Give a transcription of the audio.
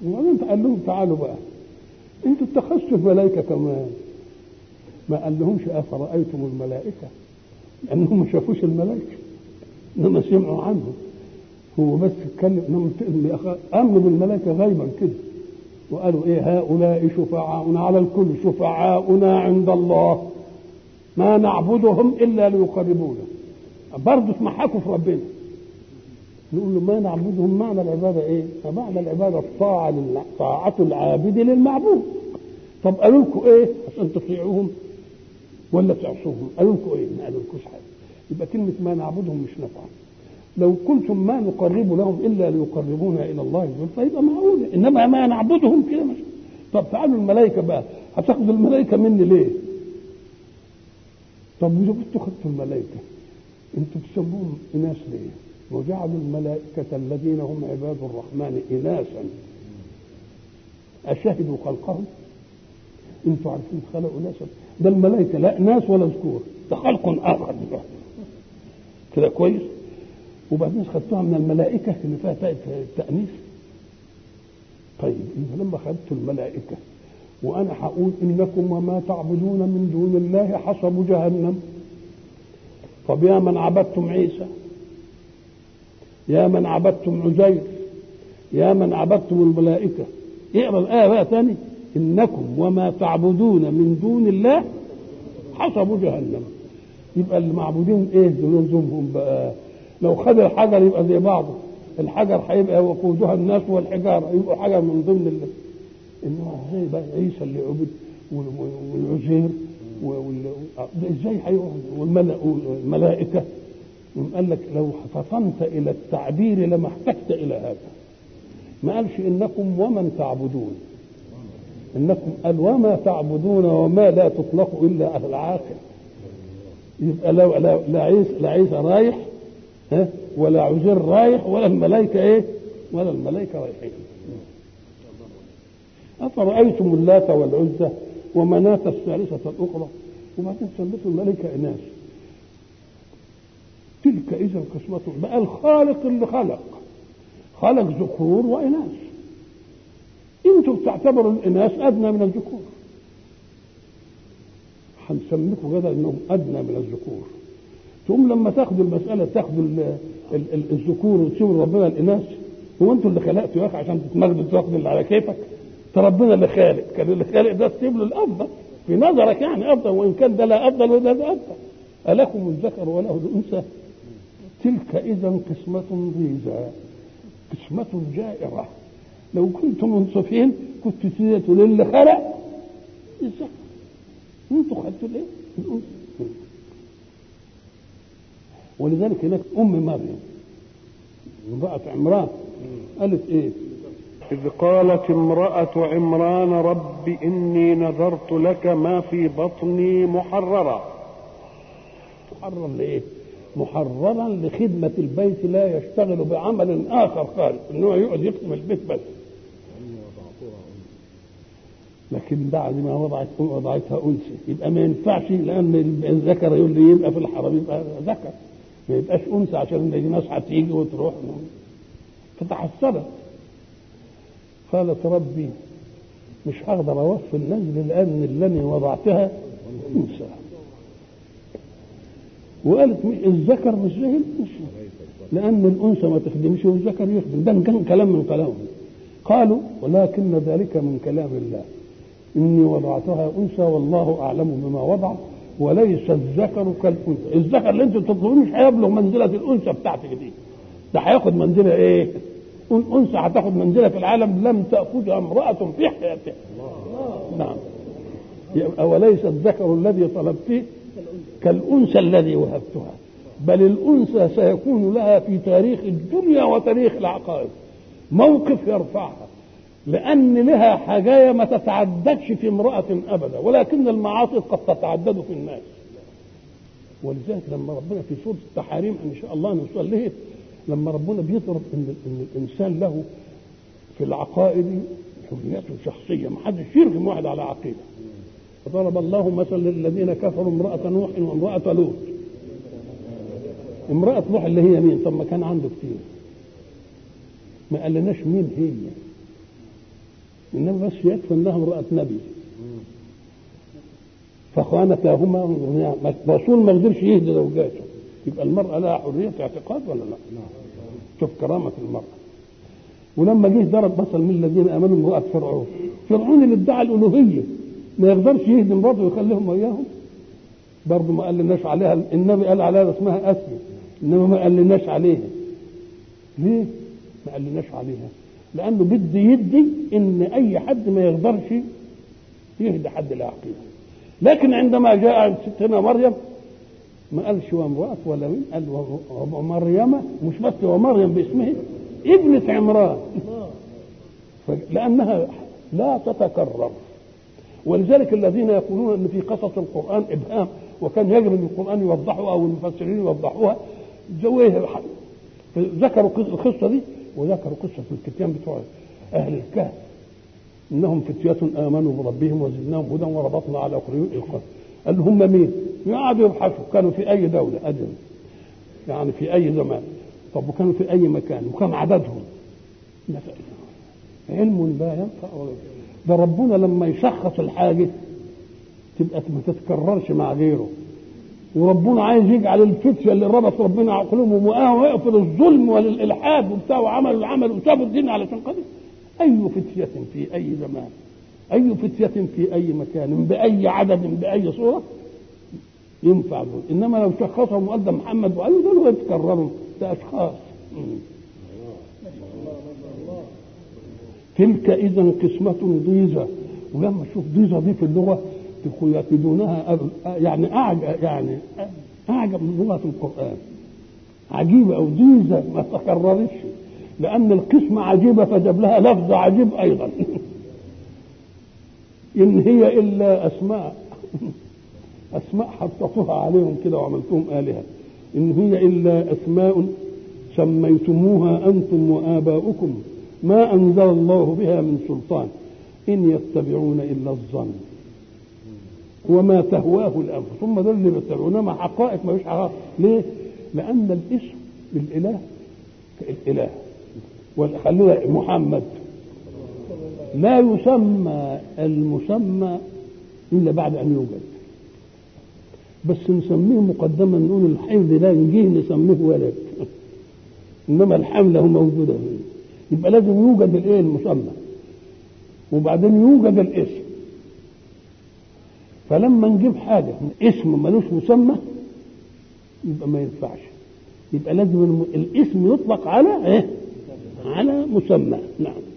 وبعدين قال لهم تعالوا بقى انتوا اتخذتوا الملائكه كمان ما قال لهمش افرايتم الملائكه لانهم ما شافوش الملائكه انما سمعوا عنهم هو بس اتكلم انهم امنوا بالملائكه غيبا كده وقالوا ايه هؤلاء شفعاؤنا على الكل شفعاؤنا عند الله ما نعبدهم الا ليقربونا برضه اسمحكوا في ربنا نقول له ما نعبدهم معنى العباده ايه؟ معنى العباده الطاعه لله طاعه العابد للمعبود طب قالوا لكم ايه عشان تطيعوهم ولا تعصوهم؟ قالوا لكم ايه؟ ما قالولكوش حاجه يبقى كلمه ما نعبدهم مش نافعه لو قلتم ما نقرب لهم الا ليقربونا الى الله فيبقى معقوله انما ما نعبدهم كده مش طب تعالوا الملائكه بقى هتاخدوا الملائكه مني ليه؟ طب اذا كنتوا خدتوا الملائكه انتوا تسموهم اناث ليه؟ وجعلوا الملائكة الذين هم عباد الرحمن إناثا أشهدوا خلقهم؟ أنتوا عارفين خلقوا ناسا ده الملائكة لا إناث ولا ذكور ده خلق آخر كده كويس؟ وبعدين خدتوها من الملائكة اللي فيها تاء التأنيث طيب انت لما خدت الملائكة وأنا هقول إنكم وما تعبدون من دون الله حسب جهنم طب يا من عبدتم عيسى يا من عبدتم عزير يا من عبدتم الملائكة اقرا الآية بقى تاني إنكم وما تعبدون من دون الله حسب جهنم يبقى المعبودين ايه لزومهم بقى لو خد الحجر يبقى زي بعضه الحجر هيبقى وقودها الناس والحجاره يبقى حاجه من ضمن ال... انما ازاي بقى عيسى اللي عبد والعزير ازاي هيقعد والملائكه قال لك لو فطنت الى التعبير لما احتجت الى هذا ما قالش انكم ومن تعبدون انكم قال وما تعبدون وما لا تطلق الا على العاقل يبقى لو لا, لا عيسى لا عيسى رايح ها ولا عزير رايح ولا الملائكه ايه ولا الملائكه رايحين افرايتم اللات والعزى ومناة الثالثة الأخرى وبعدين سميتوا الملائكة إناث تلك إذا قسمة بقى الخالق اللي خلق خلق ذكور وإناث انتوا بتعتبروا الإناث أدنى من الذكور هنسميكم كده انهم ادنى من الذكور ثم لما تاخدوا المساله تاخدوا الذكور وتسيبوا ربنا الاناث هو انتوا اللي خلقتوا يا اخي عشان تتمجدوا تاخدوا اللي على كيفك ده ربنا اللي خالق كان اللي خالق ده تسيب له الافضل في نظرك يعني افضل وان كان ده لا افضل وده ده افضل الكم الذكر وله الانثى تلك اذا قسمه ضيزى قسمه جائره لو كنتم منصفين كنت تديتوا للي خلق الذكر انتوا خدتوا الايه؟ الانثى ولذلك هناك ام مريم امراه عمران قالت ايه؟ إذ قالت امرأة عمران رب إني نذرت لك ما في بطني محررا محرر لايه؟ محررا لخدمة البيت لا يشتغل بعمل آخر خارج إنه يقعد يخدم البيت بس لكن بعد ما وضعت وضعتها انثى يبقى ما ينفعش لان الذكر يقول لي يبقى في الحرم يبقى ذكر ما يبقاش انثى عشان الناس هتيجي وتروح فتحسرت قالت ربي مش هقدر اوفي النزل لان اللي وضعتها انثى وقالت الذكر مش زي الانثى لان الانثى ما تخدمش والذكر يخدم ده كان كلام من كلامهم قالوا ولكن ذلك من كلام الله إني وضعتها أنثى والله أعلم بما وضع وليس الذكر كالأنثى الذكر اللي أنت تطلبيه مش هيبلغ منزلة الأنثى بتاعتك دي ده هياخد منزلة إيه؟ أنثى هتاخد منزلة في العالم لم تأخذها امرأة في حياتها نعم وليس الذكر الذي طلبته كالأنثى الذي وهبتها بل الأنثى سيكون لها في تاريخ الدنيا وتاريخ العقائد موقف يرفعها لأن لها حاجاية ما تتعددش في امرأة أبدا ولكن المعاصي قد تتعدد في الناس ولذلك لما ربنا في سورة التحاريم إن شاء الله نوصل له لما ربنا بيضرب إن, إن الإنسان له في العقائد حريته الشخصية ما حدش يرغم واحد على عقيدة ضرب الله مثلا للذين كفروا امرأة نوح وامرأة لوط امرأة نوح اللي هي مين؟ طب ما كان عنده كتير ما قالناش مين هي انما بس يكفي انها امراه نبي فخانتاهما الرسول ما قدرش يهدي زوجاته يبقى المراه لها حريه اعتقاد ولا لا؟ شوف كرامه المراه ولما جه ضرب مثل من الذين امنوا امراه فرعون فرعون اللي ادعى الالوهيه ما يقدرش يهدم برضه ويخليهم وياهم برضه ما قال لناش عليها النبي قال عليها اسمها اسيا انما ما قال لناش عليها ليه؟ ما قال لناش عليها لانه بده يدي ان اي حد ما يقدرش يهدي حد العقيده لكن عندما جاء ستنا مريم ما قالش وامرأة ولا مين قال ومريم مش بس ومريم باسمه ابنة عمران لأنها لا تتكرر ولذلك الذين يقولون ان في قصص القران ابهام وكان يجب ان القران يوضحها او المفسرين يوضحوها زويه ذكروا القصه دي وذكروا قصه الكتاب بتوع اهل الكهف انهم فتية امنوا بربهم وزدناهم هدى وربطنا على قلوبهم القلب قال هم مين؟ قعدوا يبحثوا كانوا في اي دوله ادم يعني في اي زمان طب وكانوا في اي مكان وكم عددهم؟ علم لا ينفع ولا ده ربنا لما يشخص الحاجة تبقى ما تتكررش مع غيره وربنا عايز يجعل الفتية اللي ربط ربنا عقلهم وقف للظلم وللإلحاد وبتاع وعملوا العمل وسابوا الدين علشان قدر أي فتية في أي زمان أي فتية في أي مكان بأي عدد بأي صورة ينفع دول إنما لو شخصهم وقال ده محمد وأي دول يتكرروا ده أشخاص تلك اذا قسمة ضيزة ولما تشوف ضيزة دي في اللغة يجدونها يعني أعجب يعني أعجب من لغة القرآن عجيبة أو ضيزة ما تكررتش لأن القسمة عجيبة فجاب لها لفظ عجيب أيضا إن هي إلا أسماء أسماء حطيتوها عليهم كده وعملتهم آلهة إن هي إلا أسماء سميتموها أنتم وآباؤكم ما أنزل الله بها من سلطان إن يتبعون إلا الظن وما تهواه الأنفس ثم ده اللي بيتبعون ما حقائق ما فيش حقائق ليه؟ لأن الاسم الإله الإله وخلونا محمد لا يسمى المسمى إلا بعد أن يوجد بس نسميه مقدما نقول الحمل لا نجيه نسميه ولد إنما الحمل هو موجودة يبقى لازم يوجد الايه المسمى وبعدين يوجد الاسم فلما نجيب حاجة اسم ملوش مسمى يبقى ما ينفعش يبقى لازم الاسم يطلق على ايه على مسمى نعم